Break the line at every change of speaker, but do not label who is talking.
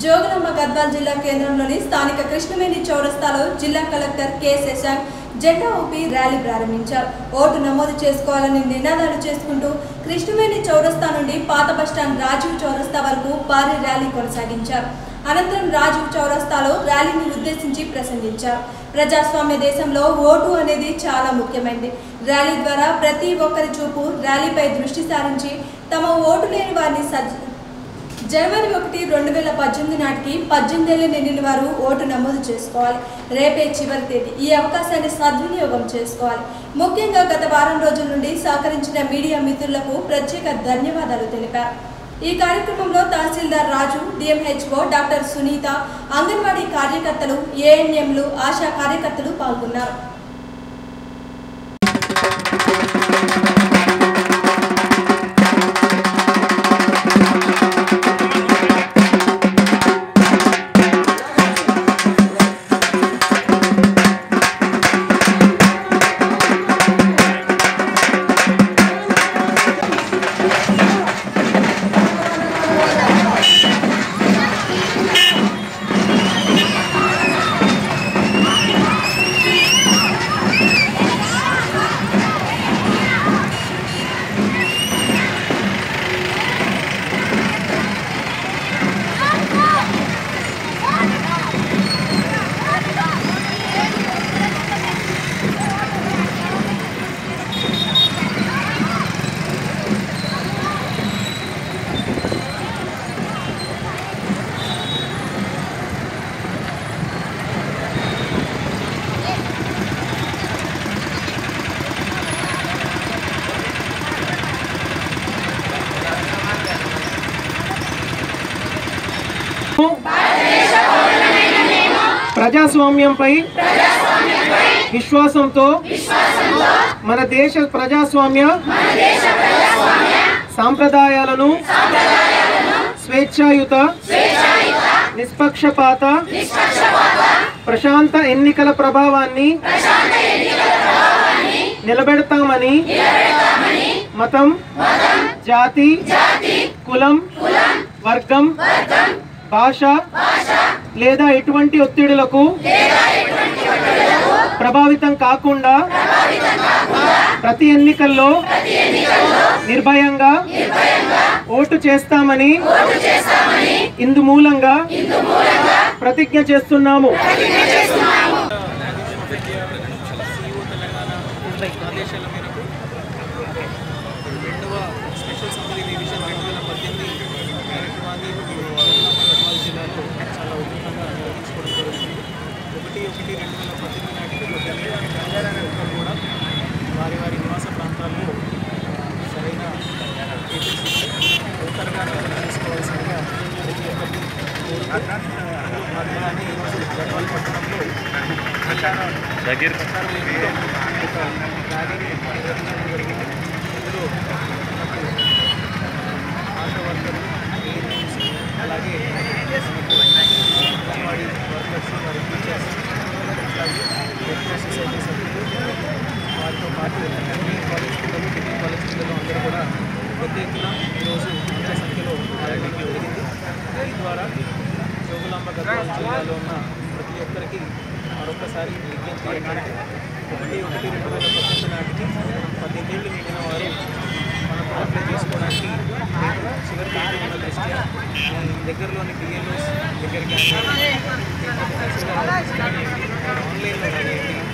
జోగులాంబ గద్వాల్ జిల్లా కేంద్రంలోని స్థానిక కృష్ణవేణి చౌరస్తాలో జిల్లా కలెక్టర్ కె శశాంక్ జెండా ఊపి ర్యాలీ ప్రారంభించారు ఓటు నమోదు చేసుకోవాలని నినాదాలు చేసుకుంటూ కృష్ణవేణి చౌరస్తా నుండి పాత బస్టాండ్ రాజీవ్ చౌరస్తా వరకు భారీ ర్యాలీ కొనసాగించారు అనంతరం రాజీవ్ చౌరస్తాలో ర్యాలీని ఉద్దేశించి ప్రసంగించారు ప్రజాస్వామ్య దేశంలో ఓటు అనేది చాలా ముఖ్యమైనది ర్యాలీ ద్వారా ప్రతి ఒక్కరి చూపు ర్యాలీపై దృష్టి సారించి తమ ఓటు లేని వారిని సజ్జ జనవరి ఒకటి రెండు వేల పద్దెనిమిది నాటికి పద్దెనిమిదేళ్ళు నిండిన వారు ఓటు నమోదు చేసుకోవాలి రేపే చివరి తేదీ ఈ అవకాశాన్ని సద్వినియోగం చేసుకోవాలి ముఖ్యంగా గత వారం రోజుల నుండి సహకరించిన మీడియా మిత్రులకు ప్రత్యేక ధన్యవాదాలు తెలిపారు ఈ కార్యక్రమంలో తహసీల్దార్ రాజు డిఎంహెచ్ఓ డాక్టర్ సునీత అంగన్వాడీ కార్యకర్తలు ఏఎన్ఎంలు ఆశా కార్యకర్తలు పాల్గొన్నారు
ప్రజాస్వామ్యంపై విశ్వాసంతో మన దేశ ప్రజాస్వామ్య సాంప్రదాయాలను స్వేచ్ఛాయుత నిష్పక్షపాత ప్రశాంత ఎన్నికల ప్రభావాన్ని నిలబెడతామని మతం జాతి కులం వర్గం భాష లేదా ఎటువంటి ఒత్తిడులకు ప్రభావితం కాకుండా ప్రతి ఎన్నికల్లో నిర్భయంగా ఓటు చేస్తామని ఇందు మూలంగా ప్రతిజ్ఞ చేస్తున్నాము
ఆదేశాల మేరకు రెండవ స్పెషల్ సమ్మరీ రివిజన్ రెండు వేల పద్దెనిమిది కార్యక్రమాన్ని గద్వాల జిల్లాలో చాలా ఉధృతంగా నిర్వహించుకోవడం జరుగుతుంది ఒకటి ఒకటి రెండు వేల పద్దెనిమిది నాటికి ప్రతి ఒక్కరు కూడా వారి వారి నివాస ప్రాంతాల్లో సరైన ఓటర్గా నమోదు చేసుకోవాల్సిందిగా ప్రతి ఒక్కరిని కోరుతూ భాగంగానే ఈరోజు గద్వాల పట్టణంలో ప్రచార ప్రచార నిమిత్తం ఒక ర్యాలీని నిర్వహించడం జరిగింది ఇందులో మనకు ఆశా వర్కర్లు ఏఎన్ఎంస్ అలాగే మనకు అంగన్వాడీ వర్కర్స్ వారి టీచర్స్ అలాగే వెల్ఫేర్ సొసైటీ సభ్యులు వారితో పాటు అన్ని కాలేజ్ పిల్లలు డిగ్రీ కాలేజ్ పిల్లలు అందరూ కూడా పెద్ద ఎత్తున ఈరోజు అంత సంఖ్యలో పాల్గొనడం జరిగింది దీని ద్వారా జోగులాంబ గద్వాల జిల్లాలో ఉన్న ప్రతి ఒక్కరికి మరొకసారి విజ్ఞప్తి ఏంటంటే ఒకటి ఒకటి రెండు వేల పద్దెనిమిది నాటికి పద్దెనిమిదేళ్ళు నిండిన వారు మనకు అప్లై చేసుకోవడానికి రేపు చివరి తేదీ ఉన్న దృష్ట్యా ఈ దగ్గరలోని బిఎల్ఓస్ దగ్గరికి కానీ లేకపోతే తహసీల్దార్ ఆఫీస్ కానివ్వండి ఆన్లైన్లో కానివ్వండి